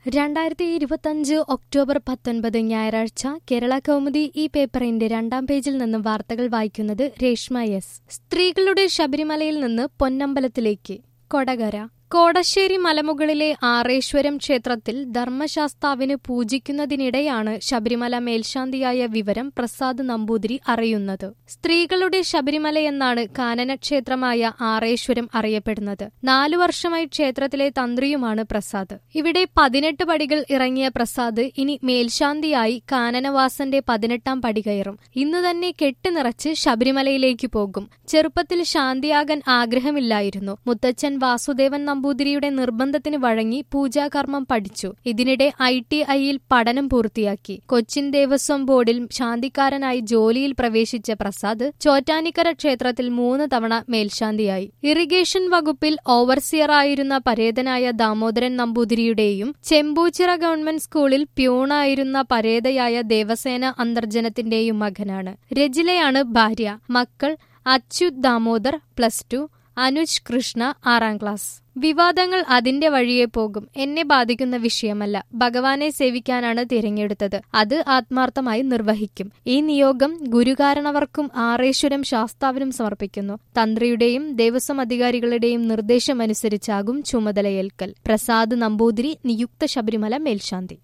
രണ്ടായിരത്തി ഇരുപത്തഞ്ച് ഒക്ടോബർ പത്തൊൻപത് ഞായറാഴ്ച കേരള കൗമുദി ഈ പേപ്പറിന്റെ രണ്ടാം പേജിൽ നിന്നും വാർത്തകൾ വായിക്കുന്നത് രേഷ്മ എസ് സ്ത്രീകളുടെ ശബരിമലയിൽ നിന്ന് പൊന്നമ്പലത്തിലേക്ക് കൊടകര കോടശ്ശേരി മലമുകളിലെ ആറേശ്വരം ക്ഷേത്രത്തിൽ ധർമ്മശാസ്താവിന് പൂജിക്കുന്നതിനിടെയാണ് ശബരിമല മേൽശാന്തിയായ വിവരം പ്രസാദ് നമ്പൂതിരി അറിയുന്നത് സ്ത്രീകളുടെ ശബരിമലയെന്നാണ് കാനനക്ഷേത്രമായ ആറേശ്വരം അറിയപ്പെടുന്നത് നാലു വർഷമായി ക്ഷേത്രത്തിലെ തന്ത്രിയുമാണ് പ്രസാദ് ഇവിടെ പതിനെട്ട് പടികൾ ഇറങ്ങിയ പ്രസാദ് ഇനി മേൽശാന്തിയായി കാനനവാസന്റെ പതിനെട്ടാം പടി കയറും ഇന്നു തന്നെ കെട്ടുനിറച്ച് ശബരിമലയിലേക്ക് പോകും ചെറുപ്പത്തിൽ ശാന്തിയാകാൻ ആഗ്രഹമില്ലായിരുന്നു മുത്തച്ഛൻ വാസുദേവൻ നമ്പൂതിരിയുടെ നിർബന്ധത്തിന് വഴങ്ങി പൂജാകർമ്മം പഠിച്ചു ഇതിനിടെ ഐ ടി ഐയിൽ പഠനം പൂർത്തിയാക്കി കൊച്ചിൻ ദേവസ്വം ബോർഡിൽ ശാന്തിക്കാരനായി ജോലിയിൽ പ്രവേശിച്ച പ്രസാദ് ചോറ്റാനിക്കര ക്ഷേത്രത്തിൽ മൂന്ന് തവണ മേൽശാന്തിയായി ഇറിഗേഷൻ വകുപ്പിൽ ഓവർസിയറായിരുന്ന പരേതനായ ദാമോദരൻ നമ്പൂതിരിയുടെയും ചെമ്പൂച്ചിറ ഗവൺമെന്റ് സ്കൂളിൽ പ്യൂണായിരുന്ന പരേതയായ ദേവസേന അന്തർജനത്തിന്റെയും മകനാണ് രജിലയാണ് ഭാര്യ മക്കൾ അച്യുത് ദാമോദർ പ്ലസ് ടു അനുജ് കൃഷ്ണ ആറാം ക്ലാസ് വിവാദങ്ങൾ അതിന്റെ വഴിയെ പോകും എന്നെ ബാധിക്കുന്ന വിഷയമല്ല ഭഗവാനെ സേവിക്കാനാണ് തിരഞ്ഞെടുത്തത് അത് ആത്മാർത്ഥമായി നിർവഹിക്കും ഈ നിയോഗം ഗുരുകാരണവർക്കും ആറേശ്വരം ശാസ്താവിനും സമർപ്പിക്കുന്നു തന്ത്രിയുടെയും ദേവസ്വം അധികാരികളുടെയും നിർദ്ദേശമനുസരിച്ചാകും ചുമതലയേൽക്കൽ പ്രസാദ് നമ്പൂതിരി നിയുക്ത ശബരിമല മേൽശാന്തി